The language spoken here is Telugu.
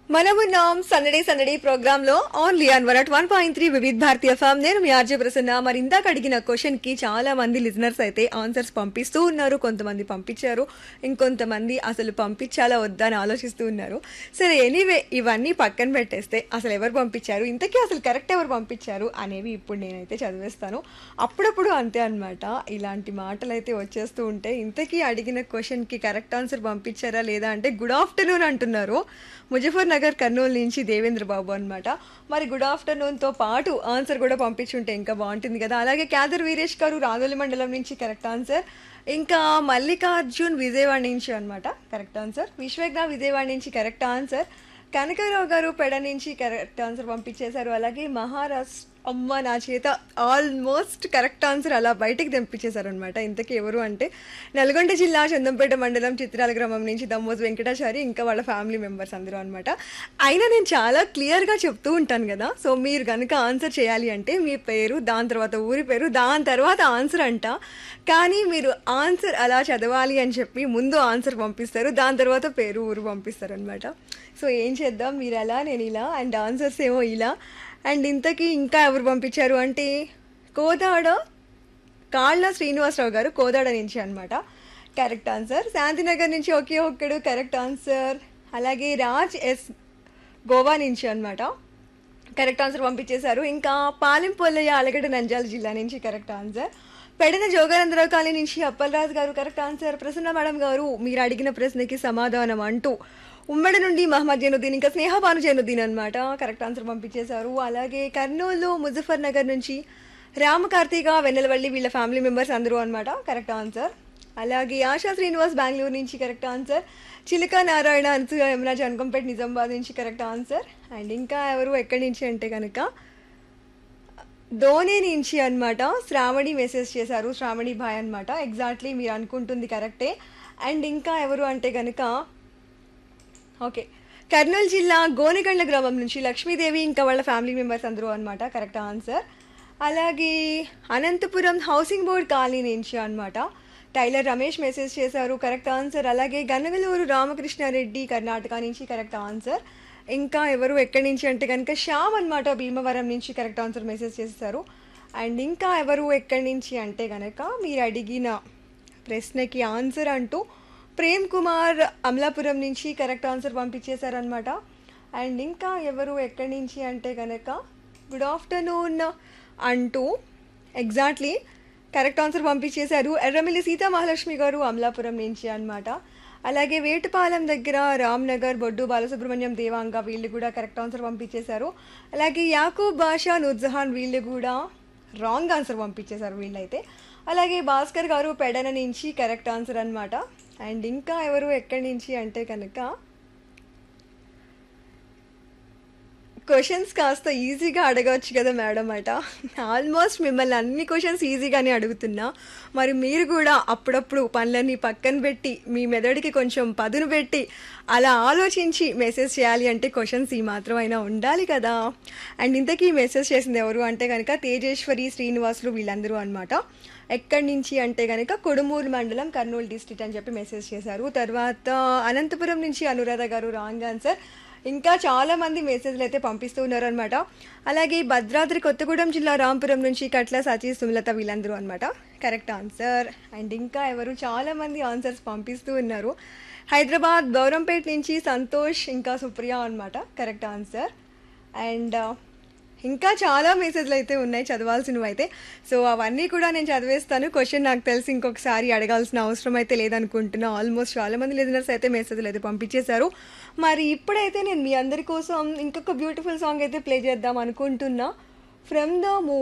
మనమున్నాం సందడే సందడే ప్రోగ్రామ్ లో only on one one point three Vividh Bharati FM నేను మీ ఆర్జే ప్రసన్న మరి ఇందాక అడిగిన క్వశ్చన్ కి చాలా మంది లిజనర్స్ అయితే ఆన్సర్స్ పంపిస్తూ ఉన్నారు కొంతమంది పంపించారు ఇంకొంతమంది అసలు పంపించాలా వద్దా అని ఆలోచిస్తూ ఉన్నారు సరే ఎనీవే ఇవన్నీ పక్కన పెట్టేస్తే అసలు ఎవరు పంపించారు ఇంతకీ అసలు కరెక్ట్ ఎవరు పంపించారు అనేవి ఇప్పుడు నేనైతే చదివేస్తాను అప్పుడప్పుడు అంతే అన్నమాట ఇలాంటి మాటలు అయితే వచ్చేస్తూ ఉంటే ఇంతకీ అడిగిన క్వశ్చన్ కి కరెక్ట్ ఆన్సర్ పంపించారా లేదా అంటే గుడ్ ఆఫ్టర్నూన్ అంటున్నారు ముజఫర్ నగర్ కర్నూలు నుంచి దేవేంద్ర బాబు అనమాట మరి గుడ్ ఆఫ్టర్నూన్తో పాటు ఆన్సర్ కూడా పంపించుంటే ఇంకా బాగుంటుంది కదా అలాగే క్యాదర్ వీరేష్ గారు రాజోలి మండలం నుంచి కరెక్ట్ ఆన్సర్ ఇంకా మల్లికార్జున్ విజయవాడ నుంచి అనమాట కరెక్ట్ ఆన్సర్ విశ్వజ్ఞ విజయవాడ నుంచి కరెక్ట్ ఆన్సర్ కనకరావు గారు పెడ నుంచి కరెక్ట్ ఆన్సర్ పంపించేశారు అలాగే మహారాష్ట్ర అమ్మ నా చేత ఆల్మోస్ట్ కరెక్ట్ ఆన్సర్ అలా బయటికి తెంపించేశారు అనమాట ఇంతకీ ఎవరు అంటే నల్గొండ జిల్లా చందంపేట మండలం చిత్రాల గ్రామం నుంచి దమ్మోజ్ వెంకటాచారి ఇంకా వాళ్ళ ఫ్యామిలీ మెంబర్స్ అందరూ అనమాట అయినా నేను చాలా క్లియర్గా చెప్తూ ఉంటాను కదా సో మీరు కనుక ఆన్సర్ చేయాలి అంటే మీ పేరు దాని తర్వాత ఊరి పేరు దాని తర్వాత ఆన్సర్ అంట కానీ మీరు ఆన్సర్ అలా చదవాలి అని చెప్పి ముందు ఆన్సర్ పంపిస్తారు దాని తర్వాత పేరు ఊరు పంపిస్తారు అనమాట సో ఏం చేద్దాం మీరు అలా నేను ఇలా అండ్ ఆన్సర్స్ ఏమో ఇలా అండ్ ఇంతకీ ఇంకా ఎవరు పంపించారు అంటే కోదాడ కాళ్ళ శ్రీనివాసరావు గారు కోదాడ నుంచి అనమాట కరెక్ట్ ఆన్సర్ శాంతినగర్ నుంచి ఒకే ఒక్కడు కరెక్ట్ ఆన్సర్ అలాగే రాజ్ ఎస్ గోవా నుంచి అనమాట కరెక్ట్ ఆన్సర్ పంపించేశారు ఇంకా పాలెంపొల్లయ్య ఆలగడ్డ నంజాల జిల్లా నుంచి కరెక్ట్ ఆన్సర్ పెడిన జోగానందరావు కాలనీ నుంచి అప్పలరాజు గారు కరెక్ట్ ఆన్సర్ ప్రసన్న మేడం గారు మీరు అడిగిన ప్రశ్నకి సమాధానం అంటూ ఉమ్మడి నుండి మహమ్మద్ జైనుద్దీన్ ఇంకా స్నేహబాను జైనుద్దీన్ అనమాట కరెక్ట్ ఆన్సర్ పంపించేశారు అలాగే కర్నూలు ముజఫర్ నగర్ నుంచి రామకార్తీక వెన్నెలవల్లి వీళ్ళ ఫ్యామిలీ మెంబర్స్ అందరూ అనమాట కరెక్ట్ ఆన్సర్ అలాగే ఆశా శ్రీనివాస్ బెంగళూరు నుంచి కరెక్ట్ ఆన్సర్ చిలుక నారాయణ అనసూయ యమున జనకంపేట్ నిజామాబాద్ నుంచి కరెక్ట్ ఆన్సర్ అండ్ ఇంకా ఎవరు ఎక్కడి నుంచి అంటే కనుక ధోని నుంచి అన్నమాట శ్రావణి మెసేజ్ చేశారు శ్రావణి భాయ్ అనమాట ఎగ్జాక్ట్లీ మీరు అనుకుంటుంది కరెక్టే అండ్ ఇంకా ఎవరు అంటే కనుక ఓకే కర్నూలు జిల్లా గోనెగండ్ల గ్రామం నుంచి లక్ష్మీదేవి ఇంకా వాళ్ళ ఫ్యామిలీ మెంబర్స్ అందరూ అనమాట కరెక్ట్ ఆన్సర్ అలాగే అనంతపురం హౌసింగ్ బోర్డ్ కాలనీ నుంచి అనమాట టైలర్ రమేష్ మెసేజ్ చేశారు కరెక్ట్ ఆన్సర్ అలాగే గన్నవెలూరు రామకృష్ణారెడ్డి కర్ణాటక నుంచి కరెక్ట్ ఆన్సర్ ఇంకా ఎవరు ఎక్కడి నుంచి అంటే కనుక శ్యామ్ అనమాట భీమవరం నుంచి కరెక్ట్ ఆన్సర్ మెసేజ్ చేశారు అండ్ ఇంకా ఎవరు ఎక్కడి నుంచి అంటే కనుక మీరు అడిగిన ప్రశ్నకి ఆన్సర్ అంటూ ప్రేమ్ కుమార్ అమలాపురం నుంచి కరెక్ట్ ఆన్సర్ పంపించేశారనమాట అండ్ ఇంకా ఎవరు ఎక్కడి నుంచి అంటే కనుక గుడ్ ఆఫ్టర్నూన్ అంటూ ఎగ్జాక్ట్లీ కరెక్ట్ ఆన్సర్ పంపించేశారు ఎర్రమిల్లి సీతా మహాలక్ష్మి గారు అమలాపురం నుంచి అన్నమాట అలాగే వేటుపాలెం దగ్గర రామ్నగర్ బొడ్డు బాలసుబ్రహ్మణ్యం దేవాంగ వీళ్ళు కూడా కరెక్ట్ ఆన్సర్ పంపించేశారు అలాగే యాకూబ్ బాషా నూర్జహాన్ వీళ్ళు కూడా రాంగ్ ఆన్సర్ పంపించేశారు వీళ్ళైతే అలాగే భాస్కర్ గారు పెడన నుంచి కరెక్ట్ ఆన్సర్ అన్నమాట అండ్ ఇంకా ఎవరు ఎక్కడి నుంచి అంటే కనుక క్వశ్చన్స్ కాస్త ఈజీగా అడగవచ్చు కదా మేడం అట ఆల్మోస్ట్ మిమ్మల్ని అన్ని క్వశ్చన్స్ ఈజీగానే అడుగుతున్నా మరి మీరు కూడా అప్పుడప్పుడు పనులన్నీ పక్కన పెట్టి మీ మెదడుకి కొంచెం పదును పెట్టి అలా ఆలోచించి మెసేజ్ చేయాలి అంటే క్వశ్చన్స్ ఈ మాత్రం అయినా ఉండాలి కదా అండ్ ఇంతకీ మెసేజ్ చేసింది ఎవరు అంటే కనుక తేజేశ్వరి శ్రీనివాసులు వీళ్ళందరూ అనమాట ఎక్కడి నుంచి అంటే కనుక కొడుమూరు మండలం కర్నూలు డిస్ట్రిక్ట్ అని చెప్పి మెసేజ్ చేశారు తర్వాత అనంతపురం నుంచి అనురాధ గారు రాంగ్ ఆన్సర్ ఇంకా చాలా మంది మెసేజ్లు అయితే పంపిస్తూ ఉన్నారు అనమాట అలాగే భద్రాద్రి కొత్తగూడెం జిల్లా రాంపురం నుంచి కట్ల సచి సుమలత వీళ్ళందరూ అనమాట కరెక్ట్ ఆన్సర్ అండ్ ఇంకా ఎవరు చాలా మంది ఆన్సర్స్ పంపిస్తూ ఉన్నారు హైదరాబాద్ గౌరంపేట్ నుంచి సంతోష్ ఇంకా సుప్రియ అనమాట కరెక్ట్ ఆన్సర్ అండ్ ఇంకా చాలా మెసేజ్లు అయితే ఉన్నాయి చదవాల్సినవి అయితే సో అవన్నీ కూడా నేను చదివేస్తాను క్వశ్చన్ నాకు తెలిసి ఇంకొకసారి అడగాల్సిన అవసరం అయితే లేదనుకుంటున్నా ఆల్మోస్ట్ చాలా మంది లిజనర్స్ అయితే మెసేజ్లు అయితే పంపించేశారు మరి ఇప్పుడైతే నేను మీ అందరి కోసం ఇంకొక బ్యూటిఫుల్ సాంగ్ అయితే ప్లే చేద్దాం అనుకుంటున్నా ఫ్రమ్ ద మూవీ